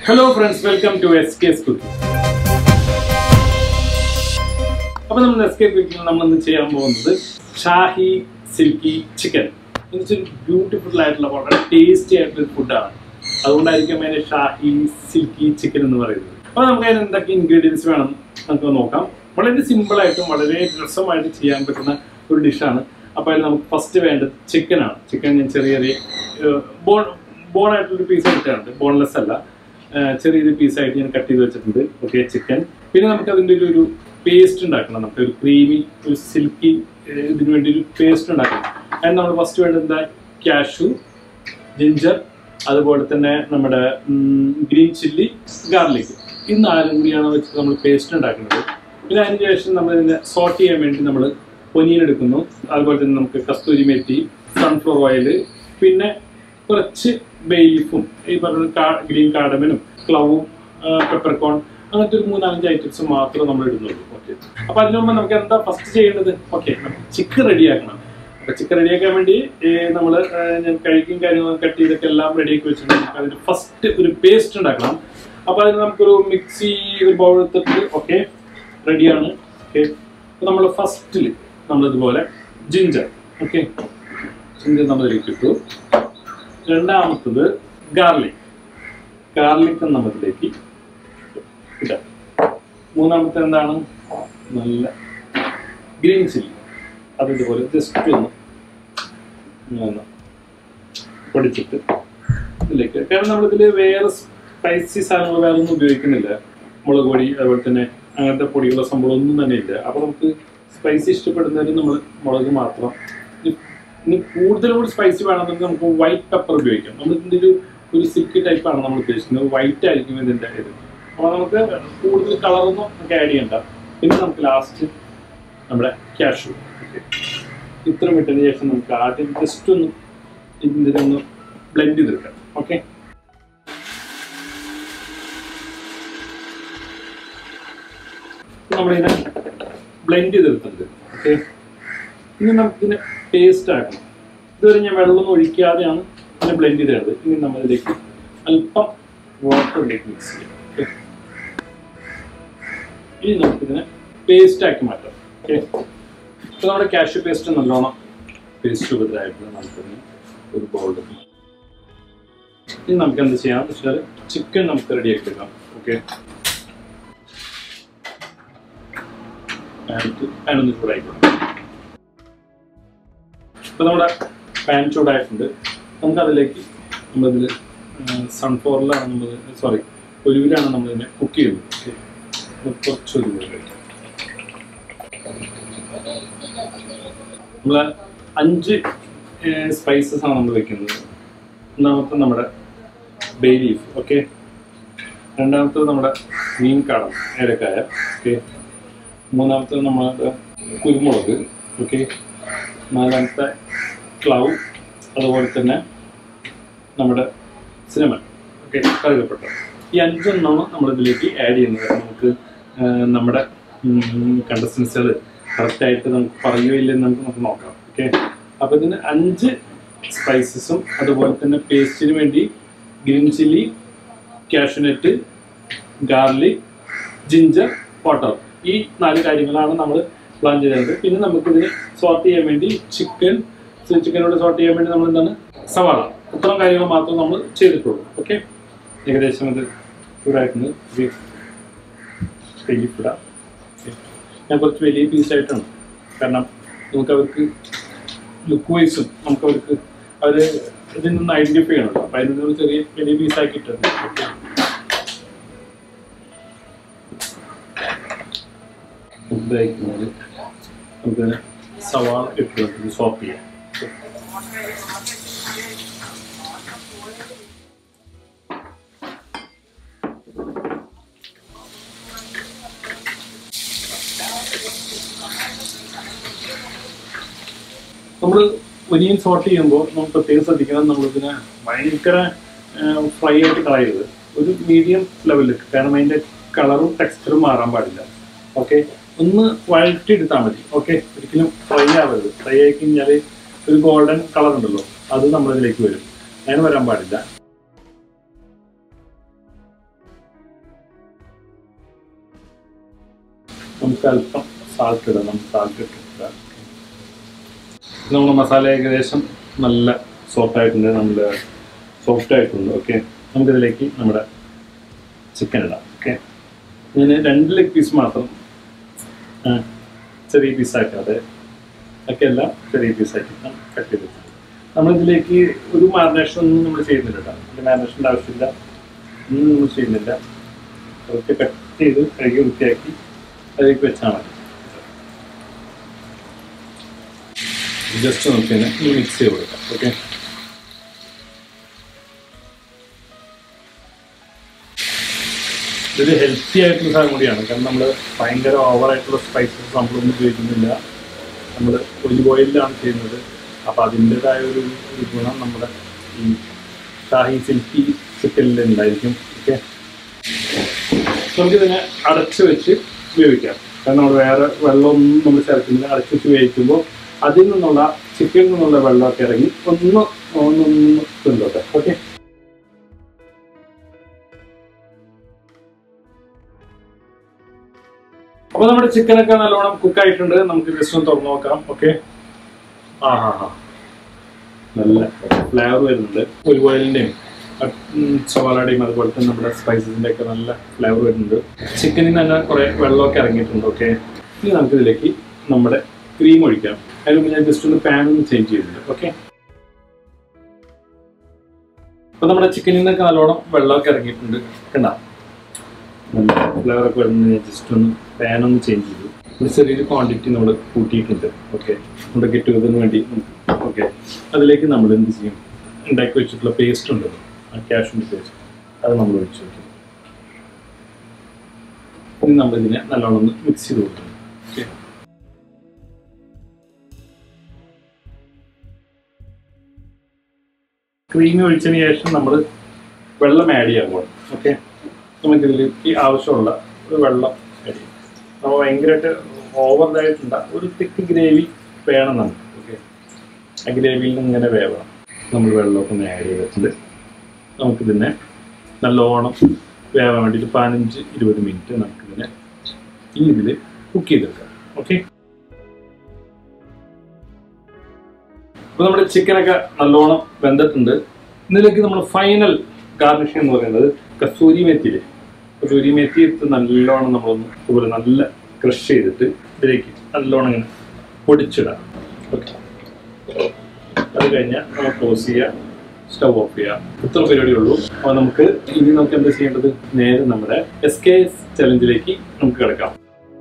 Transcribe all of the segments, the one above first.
Hello friends welcome to S K cooking അപ്പൊ നമ്മൾ S K cooking നമ്മൾ ഇന്ന് ചെയ്യാൻ പോകുന്നത് ഷാഹി സിൽക്കി ചിക്കൻ എന്നുവെച്ചാൽ ബ്യൂട്ടിഫുൾ ആയിട്ടുള്ള വളരെ ടേസ്റ്റി ആയിട്ടുള്ള ഫുഡാണ് അതുകൊണ്ടായിരിക്കും അതിനെ ഷാഹി സിൽക്കി ചിക്കൻ എന്ന് പറയുന്നത് അപ്പൊ നമുക്ക് അതിന് എന്തൊക്കെ ഇൻഗ്രീഡിയൻസ് വേണം നമുക്ക് നോക്കാം വളരെ സിമ്പിൾ ആയിട്ടും വളരെ രസമായിട്ട് ചെയ്യാൻ പറ്റുന്ന ഒരു ഡിഷാണ് അപ്പൊ അതിൽ നമുക്ക് ഫസ്റ്റ് വേണ്ടത് ചിക്കനാണ് ചിക്കൻ ഞാൻ ചെറിയ ചെറിയ ബോൺ ബോൺ ആയിട്ടുള്ള പീസ് എടുത്തിട്ടുണ്ട് ബോൺലെസ് അല്ല ഏഹ് ചെറിയൊരു പീസായിട്ട് ഞാൻ കട്ട് ചെയ്ത് വെച്ചിട്ടുണ്ട് ഓക്കെ ചിക്കൻ പിന്നെ നമുക്ക് അതിൻ്റെ ഒരു ഒരു പേസ്റ്റ് ഉണ്ടാക്കണം നമുക്ക് ഒരു ക്രീമി ഒരു സിൽക്കി ഇതിന് വേണ്ടി ഒരു പേസ്റ്റ് ഉണ്ടാക്കണം അതിന് നമ്മൾ ഫസ്റ്റ് വേണ്ടത് എന്താ ക്യാഷു ജിഞ്ചർ അതുപോലെ തന്നെ നമ്മുടെ ഗ്രീൻ ചില്ലി ഗാർലിക് ഈ നാലും കൂടിയാണ് വെച്ചിട്ട് നമ്മൾ പേസ്റ്റ് ഉണ്ടാക്കുന്നത് പിന്നെ അതിന് ശേഷം നമ്മൾ ഇതിനെ സോട്ട് ചെയ്യാൻ വേണ്ടി നമ്മൾ പൊനിയൻ എടുക്കുന്നു അതുപോലെ തന്നെ നമുക്ക് കസ്തൂരി മെത്തി സൺഫ്ലവർ ഓയിൽ പിന്നെ കുറച്ച് ബെയ്ലീഫും ഈ പറഞ്ഞ ഗ്രീൻ കാർഡമനും ക്ലവും പെപ്പർകോൺ അങ്ങനത്തെ ഒരു മൂന്നാലഞ്ച് ഐറ്റംസ് മാത്രമേ നമ്മൾ ഇടുന്നുള്ളൂ ഓക്കെ അപ്പൊ അതിനു മുമ്പ് നമുക്ക് എന്താ ഫസ്റ്റ് ചെയ്യേണ്ടത് ഓക്കെ നമുക്ക് ചിക്കൻ റെഡിയാക്കണം അപ്പൊ ചിക്കൻ റെഡിയാക്കാൻ വേണ്ടി നമ്മൾ ഞാൻ കഴിക്കും കാര്യങ്ങളും കട്ട് ചെയ്തൊക്കെ എല്ലാം റെഡിയാക്കി വെച്ചിട്ടുണ്ട് നമുക്ക് അതിന് ഫസ്റ്റ് ഒരു പേസ്റ്റ് ഉണ്ടാക്കണം അപ്പൊ അതിന് നമുക്കൊരു മിക്സി ഒരു ബൗൾ എടുത്തിട്ട് ഓക്കെ റെഡിയാണ് ഓക്കെ നമ്മൾ ഫസ്റ്റിൽ നമ്മളിതുപോലെ ജിഞ്ചർ ഓക്കെ ജിഞ്ചർ നമ്മൾ ഇതിലേക്ക് ഇട്ടു രണ്ടാമത്തത് ഗാർലിക് ഗാർലിക് നമ്മളിലേക്ക് ഇടാം മൂന്നാമത്തെ എന്താണ് നല്ല ഗ്രീൻ ചില്ലി അത് ഇതുപോലെ ജസ്റ്റ് ഒന്ന് ഇങ്ങനെ പൊടിച്ചിട്ട് ഇതിലേക്ക് കാരണം നമ്മളിതിൽ വേറെ സ്പൈസി സാധനങ്ങൾ വേറെ ഒന്നും ഉപയോഗിക്കുന്നില്ല മുളക് പൊടി അതുപോലെ തന്നെ അങ്ങനത്തെ പൊടിയുള്ള സംഭവമൊന്നും തന്നെ ഇല്ല അപ്പോൾ നമുക്ക് സ്പൈസി ഇഷ്ടപ്പെടുന്നവർ നമ്മൾ മുളക് മാത്രം ഇനി- ഇനി കൂടുതൽ കൂടി സ്പൈസി വേണമെന്നുണ്ടെങ്കിൽ നമുക്ക് വൈറ്റ് പെപ്പർ ഉപയോഗിക്കാം നമ്മൾ ഇതിൻ്റെ ഒരു ഒരു സിൽക്കി ടൈപ്പാണ് നമ്മൾ ഉദ്ദേശിക്കുന്നത് വൈറ്റ് ആയിരിക്കും ഇതിൻ്റെ ഇത് അപ്പോൾ നമുക്ക് കൂടുതൽ കളറൊന്നും നമുക്ക് ആഡ് ചെയ്യണ്ട പിന്നെ നമുക്ക് ലാസ്റ്റ് നമ്മുടെ ക്യാഷു ഇത്ര ഇട്ടതിന് ശേഷം നമുക്ക് ആദ്യം ജസ്റ്റ് ഒന്ന് ഇതിൻ്റെ ഒന്ന് ബ്ലെൻഡ് ചെയ്തെടുക്കാം ഓക്കെ നമ്മളിതിനെ ബ്ലെൻഡ് ചെയ്തെടുത്തിട്ടുണ്ട് ഓക്കെ ഇനി നമുക്കിതിനെ പേസ്റ്റ് ആക്കണം ഇതുവരെ ഞാൻ വെള്ളമൊന്നും ഒഴിക്കാതെയാണ് ഇതിനെ ബ്ലെൻഡ് ചെയ്തത് ഇനി നമ്മളിതിലേക്ക് അല്പം വാട്ടറിലേക്ക് മിക്സ് ചെയ്യാം ഓക്കെ ഇനി നമുക്കിതിനെ പേസ്റ്റ് ആക്കി മാറ്റാം ഓക്കെ ഇപ്പോൾ നമ്മുടെ കാഷ്യൂ പേസ്റ്റ് നല്ലോണം പേസ്റ്റ് രൂപത്തിലായിട്ട് നമുക്കിതിന് ഒരു ബൗളിലേക്ക് മാറ്റാം ഇനി നമുക്ക് എന്ത് ചെയ്യാം എന്ന് വെച്ചാൽ ചിക്കൻ നമുക്ക് റെഡിയാക്കി എടുക്കാം ഓക്കെ പാനൊന്ന് ചൂടായിക്കോട്ടെ ഇപ്പൊ നമ്മുടെ പാൻ ചൂടായിട്ടുണ്ട് നമുക്ക് അതിലേക്ക് നമ്മളിതിൽ സൺഫ്ലവറിലാണ് നമ്മൾ സോറി ഒലിവിലാണ് നമ്മളിതിനെ കുക്ക് ചെയ്യുന്നത് ഓക്കെ കുറച്ച് ഒലിവ് കഴിക്കാം നമ്മൾ അഞ്ച് സ്പൈസസ് ആണ് നമ്മൾ വെക്കുന്നത് ഒന്നാമത്തെ നമ്മുടെ ബേ ലീഫ് ഓക്കെ രണ്ടാമത്തത് നമ്മുടെ മീൻ കാടം ഏലക്കായ ഓക്കെ മൂന്നാമത്തത് നമ്മുടെ കുരുമുളക് ഓക്കെ നാലാമത്തെ ക്ലൗ അതുപോലെ തന്നെ നമ്മുടെ സിനമൺ ഓക്കെ കറുകപ്പെട്ട ഈ അഞ്ചെണ്ണമാണ് നമ്മളിതിലേക്ക് ആഡ് ചെയ്യുന്നത് നമുക്ക് ആ, നമ്മുടെ കണ്ടസ്റ്റൻസുകൾ കറക്റ്റായിട്ട് നമുക്ക് പറയുകയോ ഇല്ലെന്ന് നമുക്ക് നമുക്ക് നോക്കാം ഓക്കെ അപ്പോൾ ഇതിന് അഞ്ച് സ്പൈസസും അതുപോലെ തന്നെ പേസ്റ്റിന് വേണ്ടി green chilli cashew nut garlic ginger water ഈ നാല് കാര്യങ്ങളാണ് നമ്മൾ പ്ലാൻ ചെയ്തത് പിന്നെ നമുക്കിതിന് സോർട്ട് ചെയ്യാൻ വേണ്ടി ചിക്കൻ ചിക്കനോട് സോർട്ട് ചെയ്യാൻ വേണ്ടി നമ്മൾ എന്താണ് സവാള ഇത്രയും കാര്യങ്ങൾ മാത്രം നമ്മൾ ചെയ്തിട്ടുള്ളൂ ഓക്കെ ഏകദേശം ഇത് ചൂടായിട്ടുണ്ട് ഇടാം ഞാൻ കുറച്ച് വലിയ പീസായിട്ടാണ് കാരണം നമുക്ക് അവർക്ക് ലുക്ക് വൈസും നമുക്ക് അവർക്ക് അവർ ഇതിൽ നിന്ന് ഐഡന്റിഫൈ ചെയ്യണമല്ലോ അപ്പം അതിൽ നിന്ന് ചെറിയ വലിയ പീസാക്കിയിട്ടുണ്ട് ഓക്കെ ഉപയോഗിക്കുന്നത് നമുക്ക് സവാള ഇട്ട് നമുക്ക് സോപ്പ് ചെയ്യാം നമ്മൾ ഒനിയൻ സോട്ട് ചെയ്യുമ്പോൾ നമ്മൾ പ്രത്യേകം ശ്രദ്ധിക്കണം നമ്മളിതിനെ ഭയങ്കര ഫ്രൈ ആയിട്ട് കളയരുത് ഒരു മീഡിയം ലെവലിൽ കാരണം അതിൻ്റെ കളറും ടെക്സ്ചറും മാറാൻ പാടില്ല ഓക്കെ ഒന്ന് വഴറ്റിയെടുത്താൽ മതി ഓക്കെ ഒരിക്കലും ഫ്രൈ ആവരുത് ഫ്രൈ ആയി കഴിഞ്ഞാൽ ഒരു ഗോൾഡൻ കളർ ഉണ്ടല്ലോ അത് നമ്മളിതിലേക്ക് വരും അങ്ങനെ വരാൻ പാടില്ല നമുക്ക് അല്പം സാൾട്ട് ഇടാം നമുക്ക് സാൾട്ട് ഇട്ടിട്ടില്ല നമ്മുടെ മസാല ഏകദേശം നല്ല സോഫ്റ്റ് ആയിട്ടുണ്ട് നല്ല സോഫ്റ്റ് ആയിട്ടുണ്ട് ഓക്കെ നമുക്കിതിലേക്ക് നമ്മുടെ ചിക്കൻ ഇടാം ഓക്കെ ഞാൻ രണ്ട് ലെഗ് പീസ് മാത്രം ആ, ചെറിയ പീസാക്കാതെ ഒക്കെ എല്ലാം ചെറിയ പീസാക്കി കട്ട് ചെയ്തിട്ടുണ്ട് നമ്മളിതിലേക്ക് ഒരു മാറിനേഷൻ ഒന്നും നമ്മൾ ചെയ്യുന്നില്ല കേട്ടോ ഒരു മാറിനേഷൻ്റെ ആവശ്യമില്ല ഒന്നും നമ്മൾ ചെയ്യുന്നില്ല അതൊക്കെ കട്ട് ചെയ്ത് കഴുകി വൃത്തിയാക്കി അതിലേക്ക് വെച്ചാൽ മതി ജസ്റ്റ് നമുക്ക് തന്നെ ഈ മിക്സ് ചെയ്ത് കൊടുക്കാം ഓക്കെ ഇതൊരു ഹെൽത്തി ആയിട്ടുള്ള സാധനം കൂടിയാണ് കാരണം നമ്മൾ ഭയങ്കര ഓവറായിട്ടുള്ള സ്പൈസസ് നമ്മളൊന്നും ഉപയോഗിക്കുന്നില്ല നമ്മൾ ഒലിവ് ഓയിലാണ് ചെയ്യുന്നത് അപ്പോൾ അതിൻ്റെതായ ഒരു ഒരു ഗുണം നമ്മുടെ ഈ ഷാഹി സിൽക്കി ചിക്കനിൽ ഉണ്ടായിരിക്കും ഓക്കെ നമുക്കിതിനെ അടച്ച് വെച്ച് ഉപയോഗിക്കാം കാരണം നമ്മൾ വേറെ വെള്ളമൊന്നും നമ്മൾ ചേർക്കുന്നില്ല അടച്ച് വെച്ച് വേവിക്കുമ്പോൾ അതിൽ നിന്നുള്ള ചിക്കനിൽ നിന്നുള്ള വെള്ളമൊക്കെ ഇറങ്ങി ഒന്ന് ഒന്നൊന്ന് തിന്നോട്ടെ ഓക്കെ അപ്പൊ നമ്മുടെ ചിക്കനൊക്കെ നല്ലോണം കുക്ക് ആയിട്ടുണ്ട് നമുക്ക് ജസ്റ്റ് ഒന്ന് തുറന്നു നോക്കാം ഓക്കെ ആ ഹാ ഹാ നല്ല ഫ്ലേവർ വരുന്നുണ്ട് ഒരു ഓയിലിന്റെയും സവാളയുടെയും അതുപോലെ തന്നെ നമ്മുടെ സ്പൈസസിന്റെ ഒക്കെ നല്ല ഫ്ലേവർ വരുന്നുണ്ട് ചിക്കനിൽ തന്നെ കുറെ വെള്ളമൊക്കെ ഇറങ്ങിയിട്ടുണ്ട് ഓക്കെ ഇനി നമുക്ക് ഇതിലേക്ക് നമ്മുടെ ക്രീം ഒഴിക്കാം അതിന് മുമ്പ് ഞാൻ ജസ്റ്റ് ഒന്ന് പാൻ ഒന്ന് ചേഞ്ച് ചെയ്തിട്ടുണ്ട് ഓക്കെ അപ്പൊ നമ്മുടെ ചിക്കനിൽ നിന്നൊക്കെ നല്ലോണം വെള്ളമൊക്കെ ഇറങ്ങിയിട്ടുണ്ട് കണ്ട നല്ല ഫ്ലേവറൊക്കെ വരുന്നത് ഞാൻ ജസ്റ്റ് ഒന്ന് പാൻ ഒന്ന് ചേഞ്ച് ചെയ്തു ഒരു ചെറിയൊരു ക്വാണ്ടിറ്റി നമ്മൾ കൂട്ടിയിട്ടുണ്ട് ഓക്കെ നമ്മുടെ ഗെറ്റ് ടുഗദറിന് വേണ്ടി ഓക്കെ അതിലേക്ക് നമ്മൾ എന്ത് ചെയ്യും ഉണ്ടാക്കി വെച്ചിട്ടുള്ള പേസ്റ്റ് ഉണ്ട് ആ ക്യാഷിൻ്റെ പേസ്റ്റ് അത് നമ്മൾ ഒഴിച്ച് വെക്കും ഇനി നമ്മൾ ഇതിനെ നല്ലോണം ഒന്ന് മിക്സ് ചെയ്ത് കൊടുക്കണം ഓക്കെ ക്രീം ഒഴിച്ചതിന് ശേഷം നമ്മൾ വെള്ളം ആഡ് ചെയ്യാൻ പോകണം ഓക്കെ നമുക്കിതിലേക്ക് ആവശ്യമുള്ള ഒരു വെള്ളം ആഡ് ചെയ്യും നമ്മൾ ഭയങ്കരമായിട്ട് ഓവറിലായിട്ടുണ്ട ഒരു തിക്ക് ഗ്രേവി വേണം നമുക്ക് ഓക്കെ ആ ഗ്രേവിയിൽ നിന്ന് ഇങ്ങനെ വേവണം നമ്മൾ വെള്ളമൊക്കെ ഒന്ന് ആഡ് ചെയ്തിട്ടുണ്ട് നമുക്കിതിനെ നല്ലോണം വേവാൻ വേണ്ടിയിട്ട് പതിനഞ്ച് ഇരുപത് മിനിറ്റ് നമുക്കിതിനെ ഈ ഇതിൽ കുക്ക് ചെയ്തെടുക്കാം ഓക്കെ അപ്പോൾ നമ്മുടെ ചിക്കനൊക്കെ നല്ലോണം വെന്തിട്ടുണ്ട് ഇതിലേക്ക് നമ്മൾ ഫൈനൽ ഗാർണിഷ് എന്ന് പറയുന്നത് കസൂരി മെത്തിയില്ലേ കസൂരി മെത്തി എടുത്ത് നല്ലോണം നമ്മളൊന്ന് ഇതുപോലെ നല്ല ക്രഷ് ചെയ്തിട്ട് ഇതിലേക്ക് നല്ലോണം ഇങ്ങനെ പൊടിച്ചിടാം ഓക്കെ അത് കഴിഞ്ഞാൽ നമ്മൾ ക്ലോസ് ചെയ്യുക സ്റ്റവ് ഓഫ് ചെയ്യുക ഇത്ര പരിപാടിയേ ഉള്ളൂ അപ്പോൾ നമുക്ക് ഇനി നമുക്ക് എന്താ ചെയ്യേണ്ടത് നേരെ നമ്മുടെ എസ് കെ എസ് ചലഞ്ചിലേക്ക് നമുക്ക് കിടക്കാം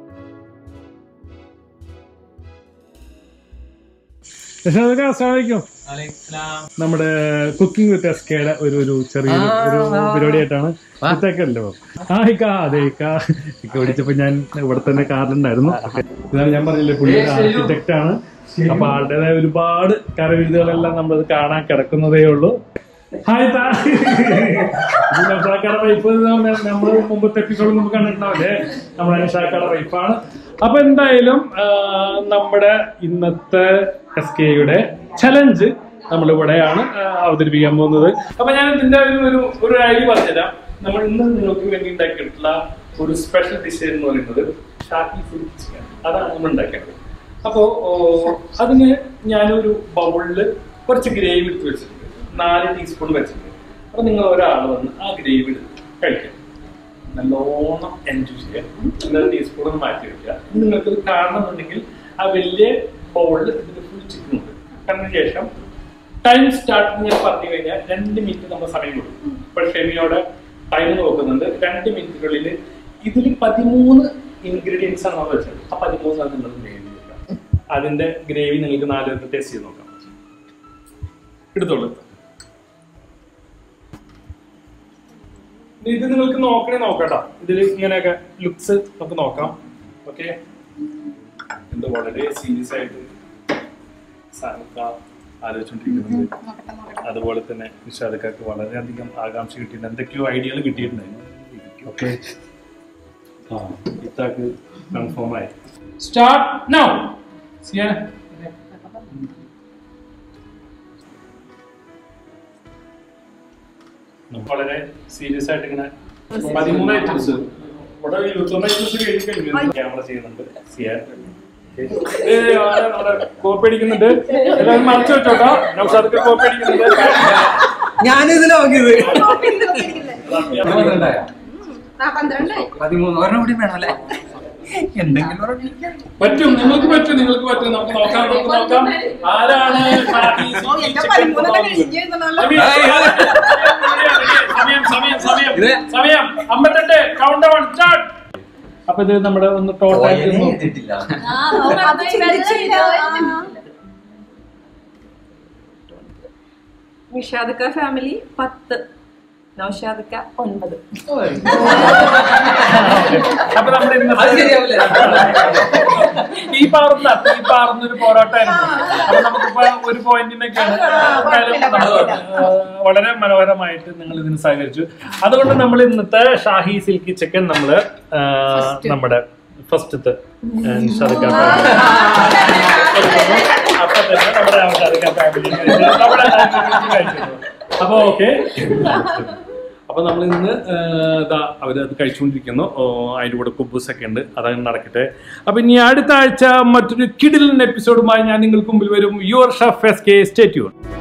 അസ്സലാമലൈക്കും നമ്മുടെ കുക്കിംഗ് വിത്ത് എസ് കെയുടെ ഒരു ഒരു ചെറിയ ഒരു പരിപാടിയായിട്ടാണ് ഇതൊക്കെയല്ലോ ആ ഇക്ക അതെ ഇക്ക ഇക്ക വിളിച്ചപ്പോ ഞാൻ ഇവിടെ തന്നെ കാറിലുണ്ടായിരുന്നു ഇതാണ് ഞാൻ പറഞ്ഞില്ലേ പുള്ളി ആർക്കിടെക്ട് ആണ് അപ്പൊ ആളുടേതായ ഒരുപാട് കരവിരുതുകളെല്ലാം നമ്മളത് കാണാൻ കിടക്കുന്നതേ ഉള്ളൂ ഹായ് താ ഇത് നൗഷാക്കാടെ വൈഫ് നമ്മൾ മുമ്പത്തെ എപ്പിസോഡ് നമുക്ക് കണ്ടിട്ടുണ്ടാവില്ലേ നമ്മുടെ അനുഷാക്കാടെ വൈഫാണ് അപ്പൊ എന്തായാലും ആ, നമ്മുടെ ഇന്നത്തെ എസ് കെയുടെ ചലഞ്ച് നമ്മളിവിടെയാണ് ആ, അവതരിപ്പിക്കാൻ പോകുന്നത് അപ്പൊ ഞാൻ ഇതിന്റെ ഒരു ഒരു ഒരു ഐഡിയ പറഞ്ഞുതരാം നമ്മൾ ഇന്ന് നിങ്ങൾക്ക് വേണ്ടി ഉണ്ടാക്കിയിട്ടുള്ള ഒരു സ്പെഷ്യൽ ഡിഷ് എന്ന് പറയുന്നത് ഷാഹി ഫുഡ് ചിക്കൻ അതാണ് നമ്മൾ ഉണ്ടാക്കേണ്ടത് അപ്പോ ഓ, അതിന് ഞാനൊരു ബൗളിൽ കുറച്ച് ഗ്രേവി എടുത്ത് വെച്ചിട്ടുണ്ട് നാല് ടീസ്പൂൺ വെച്ചിട്ടുണ്ട് അപ്പൊ നിങ്ങൾ ഒരാൾ വന്ന് ആ ഗ്രേവി എടുത്ത് കഴിക്കാം നല്ലോണം എൻജോയ് ചെയ്യുക എന്നിട്ട് ടീസ്പൂൺ ഒന്ന് മാറ്റി വെക്കുക ഇനി നിങ്ങൾക്ക് ഇത് കാണണമെന്നുണ്ടെങ്കിൽ ആ വലിയ ബൗളിൽ ഇതിന് ഫുൾ ചിക്കൻ ഉണ്ട് കണ്ടതിന് ശേഷം ടൈം സ്റ്റാർട്ട് ഞാൻ പറഞ്ഞു കഴിഞ്ഞാൽ രണ്ട് മിനിറ്റ് നമ്മൾ സമയം കൊടുക്കും ഇപ്പോൾ ഷെമിയോടെ ടൈം നോക്കുന്നുണ്ട് രണ്ട് മിനിറ്റിനുള്ളിൽ ഇതിൽ പതിമൂന്ന് ഇൻഗ്രീഡിയൻസ് ആണ് നമ്മൾ വെച്ചത് ആ പതിമൂന്നാണ് നിങ്ങൾ ഗ്രേവി വെക്കുക അതിന്റെ ഗ്രേവി നിങ്ങൾക്ക് നാല് പേർക്ക് ടേസ്റ്റ് ചെയ്ത് നോക്കാം എടുത്തോളൂ ഇത് നിങ്ങൾക്ക് നോക്കണേ നോക്കട്ടോ ഇതിൽ ഇങ്ങനെയൊക്കെ ലുക്സ് നമുക്ക് നോക്കാം ഓക്കെ എന്ത് വളരെ സീരിയസ് ആയിട്ട് സാധനമൊക്കെ ആലോചിച്ചുകൊണ്ടിരിക്കുന്നുണ്ട് അതുപോലെ തന്നെ വിശാലക്കാർക്ക് വളരെയധികം ആകാംക്ഷ കിട്ടിയിട്ടുണ്ട് എന്തൊക്കെയോ ഐഡിയകൾ കിട്ടിയിട്ടുണ്ടായിരുന്നു ഓക്കെ ആ ഇത്താക്ക് കൺഫേം ആയി സ്റ്റാർട്ട് നൗ വളരെ സീരിയസ് ആയിട്ട് ഇങ്ങനെ പതിമൂന്ന് ഐറ്റംസ് ഇവിടെ ഇരുപത്തൊന്നാം ദിവസം കഴിഞ്ഞ് കഴിഞ്ഞു ക്യാമറ ചെയ്യുന്നുണ്ട് സിയാൻ ഏയ് ആളെ നമ്മുടെ കോപ്പി അടിക്കുന്നുണ്ട് എല്ലാവരും മറച്ചു വെച്ചോട്ടോ നൗഷാദൊക്കെ കോപ്പി അടിക്കുന്നുണ്ട് ഞാനിത് നോക്കിയത് പതിമൂന്ന് ഒരെണ്ണം കൂടി വേണം അല്ലേ എന്തെങ്കിലും ഒരെണ്ണം. പറ്റും നിങ്ങൾക്ക് പറ്റും നിങ്ങൾക്ക് പറ്റും നമുക്ക് നോക്കാം നമുക്ക് നോക്കാം ആരാണ് ഷാഹി ചിക്കൻ സമയം സമയം സമയം ഇത്? സമയം അമ്പത്തെട്ട് കൗണ്ട് ഡൗൺ സ്റ്റാർട്ട് അപ്പൊ ഇത് നമ്മുടെ ഒന്ന് ടോട്ടൽ ഓയലേ ചെയ്തിട്ടില്ല. വിഷാദക്ക ഫാമിലി പത്ത് നൗഷാദക്ക ഒൻപത് അപ്പൊ നമ്മുടെ അത് ഇന്നത്തെ ശരിയാവില്ല. ഈ പാറുന്ന ഈ പാറുന്ന ഒരു പോരാട്ടമായിരുന്നു അപ്പൊ നമുക്കിപ്പോ ഒരു പോയിന്റിനൊക്കെയാണ് എന്തായാലും നമ്മള്, ആ, വളരെ മനോഹരമായിട്ട് നിങ്ങൾ ഇതിന് സഹകരിച്ചു അതുകൊണ്ട് നമ്മൾ ഇന്നത്തെ ഷാഹി സിൽക്കി ചിക്കൻ നമ്മള് ആ, നമ്മുടെ ഫസ്റ്റത്തെ അപ്പൊ തന്നെ നമ്മുടെ ഷാദിക്ക ഫാമിലി നമ്മുടെ കഴിക്കുന്നു അപ്പൊ ഓക്കെ അപ്പൊ നമ്മൾ ഇന്ന് ഇതാ അവരത് കഴിച്ചുകൊണ്ടിരിക്കുന്നു ഓ, അതിന്റെ കൂടെ കുബൂസ് ഒക്കെ ഉണ്ട് അതങ്ങനെ നടക്കട്ടെ അപ്പൊ ഇനി അടുത്ത ആഴ്ച മറ്റൊരു കിടിലൻ എപ്പിസോഡുമായി ഞാൻ നിങ്ങൾക്ക് മുമ്പിൽ വരും യുവർ ഷെഫ് എസ് കെ സ്റ്റേറ്റ്യൂൺ